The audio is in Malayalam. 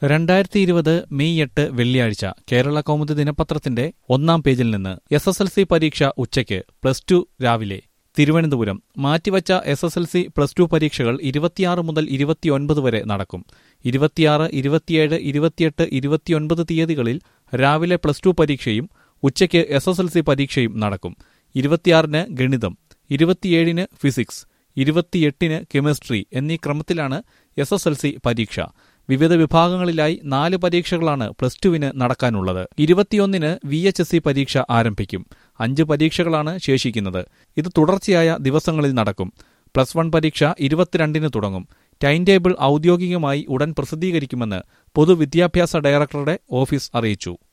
രണ്ടായിരത്തി ഇരുപത് മെയ് എട്ട് വെള്ളിയാഴ്ച കേരള കൗമുദി ദിനപത്രത്തിന്റെ ഒന്നാം പേജിൽ നിന്ന് എസ് എസ് എൽ സി പരീക്ഷ ഉച്ചയ്ക്ക് പ്ലസ് ടു രാവിലെ തിരുവനന്തപുരം മാറ്റിവച്ച S S L C plus two പരീക്ഷകൾ ഇരുപത്തിയാറ് മുതൽ ഇരുപത്തിയൊൻപത് വരെ നടക്കും ഇരുപത്തിയാറ് ഇരുപത്തിയേഴ് ഇരുപത്തിയെട്ട് ഇരുപത്തിയൊൻപത് തീയതികളിൽ രാവിലെ പ്ലസ് ടു പരീക്ഷയും ഉച്ചയ്ക്ക് എസ് എസ് എൽ സി പരീക്ഷയും നടക്കും ഇരുപത്തിയാറിന് ഗണിതം ഇരുപത്തിയേഴിന് ഫിസിക്സ് ഇരുപത്തിയെട്ടിന് കെമിസ്ട്രി എന്നീ ക്രമത്തിലാണ് എസ് എസ് എൽ സി പരീക്ഷ വിവിധ വിഭാഗങ്ങളിലായി നാല് പരീക്ഷകളാണ് പ്ലസ് ടുവിന് നടക്കാനുള്ളത് ഇരുപത്തിയൊന്നിന് വി എച്ച് എസ് സി പരീക്ഷ ആരംഭിക്കും അഞ്ച് പരീക്ഷകളാണ് ശേഷിക്കുന്നത് ഇത് തുടർച്ചയായ ദിവസങ്ങളിൽ നടക്കും പ്ലസ് വൺ പരീക്ഷ ഇരുപത്തിരണ്ടിന് തുടങ്ങും ടൈം ടേബിൾ ഔദ്യോഗികമായി ഉടൻ പ്രസിദ്ധീകരിക്കുമെന്ന് പൊതുവിദ്യാഭ്യാസ ഡയറക്ടറുടെ ഓഫീസ് അറിയിച്ചു